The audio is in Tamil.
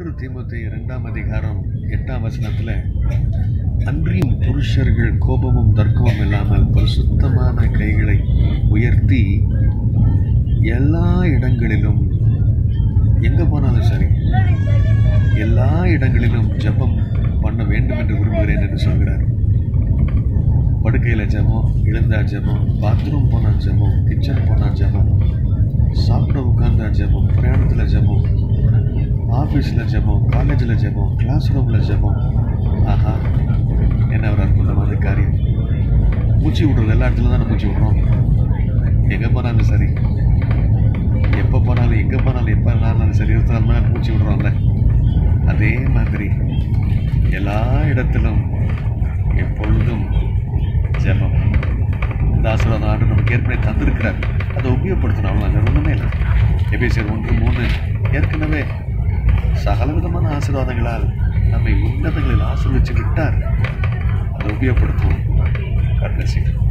ஒன்று தீமோத்தி இரண்டாம் அதிகாரம் எட்டாம் வசனத்தில் அன்றியும் புருஷர்கள் கோபமும் தர்க்கமும் இல்லாமல் பரிசுத்தமான கைகளை உயர்த்தி எல்லா இடங்களிலும் எங்கே போனாலும் சரி எல்லா இடங்களிலும் ஜெபம் பண்ண வேண்டும் என்று விரும்புகிறேன் என்று சொல்கிறார் படுக்கையில் ஜெபம் எழுந்தா ஜெபம் பாத்ரூம் போனால் ஜெபம் கிச்சன் போனால் ஜெபம் சாப்பிட உட்காந்தா ஜெபம் பிரயாணத்தில் ஜெபம் ஆஃபீஸில் ஜெபம் காலேஜில் ஜெபம் கிளாஸ் ரூமில் ஜெபம் ஆஹா என்ன ஒரு அற்புதமான காரியம் மூச்சு விடுறது எல்லா இடத்துல தானே மூச்சு விடுறோம் எங்கே போனாலும் சரி எப்போ போனாலும் எங்கே போனாலும் எப்போ இருந்தாலும் சரி இருந்தாலும் மூச்சு விடுறோம்ல அதே மாதிரி எல்லா இடத்திலும் எப்பொழுதும் ஜெபம் இந்த ஆசீர்வாதம் ஆண்டு நமக்கு ஏற்கனவே தந்திருக்கிறார் அதை உபயோகப்படுத்தணும் அவ்வளோ வேறு ஒன்றுமே இல்லை எபேசியர் ஒன்று மூணு ஏற்கனவே சகலவிதமான ஆசீர்வாதங்களால் நம்மை உன்னதங்களில் ஆசீர்வச்சு விட்டார் அதை உபயோகப்படுத்துவோம் God bless you.